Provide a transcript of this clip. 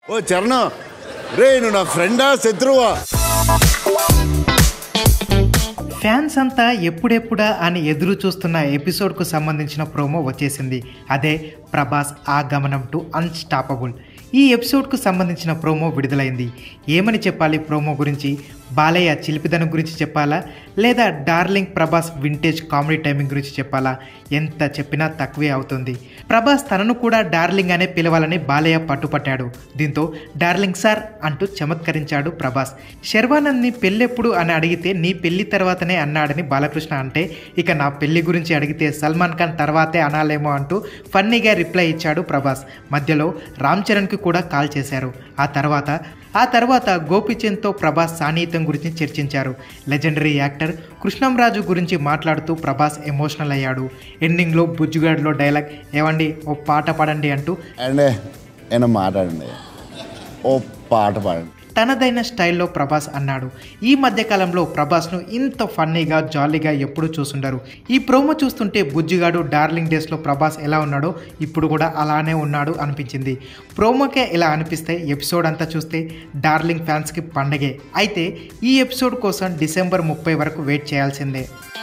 ఓ చరణ్ రే నువ్వు నా ఫ్రెండా శత్రువా ఫ్యాన్స్ అంతా ఎప్పుడెప్పుడా అని ఎదురు చూస్తున్న ఎపిసోడ్కు సంబంధించిన ప్రోమో వచ్చేసింది అదే ప్రభాస్ ఆగమనం టు అన్స్టాపబుల్ ఈ ఎపిసోడ్కు సంబంధించిన ప్రోమో విడుదలైంది ఏమని చెప్పాలి ప్రోమో గురించి బాలయ్య చిలిపిదనం గురించి చెప్పాలా లేదా darling Prabhas vintage comedy timing గురించి చెప్పాలా ఎంత చెప్పినా తక్కువే అవుతుంది ప్రభాస్ తనను కూడా డార్లింగ్ అనే పిలవాలని బాలయ్య పట్టుపట్టాడు దీంతో డార్లింగ్ సార్ అంటూ చమత్కరించాడు ప్రభాస్ శర్వానంద్ని పెళ్ళెప్పుడు అని అడిగితే నీ పెళ్లి తర్వాతనే అన్నాడని బాలకృష్ణ అంటే ఇక నా పెళ్లి గురించి అడిగితే సల్మాన్ ఖాన్ తర్వాతే అనాలేమో అంటూ ఫన్నీగా రిప్లై ఇచ్చాడు ప్రభాస్ మధ్యలో రామ్ చరణ్కి కూడా కాల్ చేశారు ఆ తర్వాత ఆ తర్వాత గోపిచంద్తో ప్రభాస్ సాన్నిహిత్యం గురించి చర్చించారు లెజెండరీ యాక్టర్ కృష్ణంరాజు గురించి మాట్లాడుతూ ప్రభాస్ ఎమోషనల్ అయ్యాడు ఎండింగ్లో బుజ్జుగాడిలో డైలాగ్ ఏవండి ఓ పాట పాడండి అంటూ అండే ఏమన్నా మాట్లాడండి ఓ పాట పాడండి తనదైన స్టైల్లో ప్రభాస్ అన్నాడు ఈ మధ్యకాలంలో ప్రభాస్ను ఇంత ఫన్నీగా జాలీగా ఎప్పుడు చూసుండరు ఈ ప్రోమో చూస్తుంటే బుజ్జిగాడు డార్లింగ్ డేస్లో ప్రభాస్ ఎలా ఉన్నాడో ఇప్పుడు కూడా అలానే ఉన్నాడు అనిపించింది ప్రోమోకే ఇలా అనిపిస్తే ఎపిసోడ్ అంతా చూస్తే డార్లింగ్ ఫ్యాన్స్కి పండగే అయితే ఈ ఎపిసోడ్ కోసం డిసెంబర్ ముప్పై వరకు వెయిట్ చేయాల్సిందే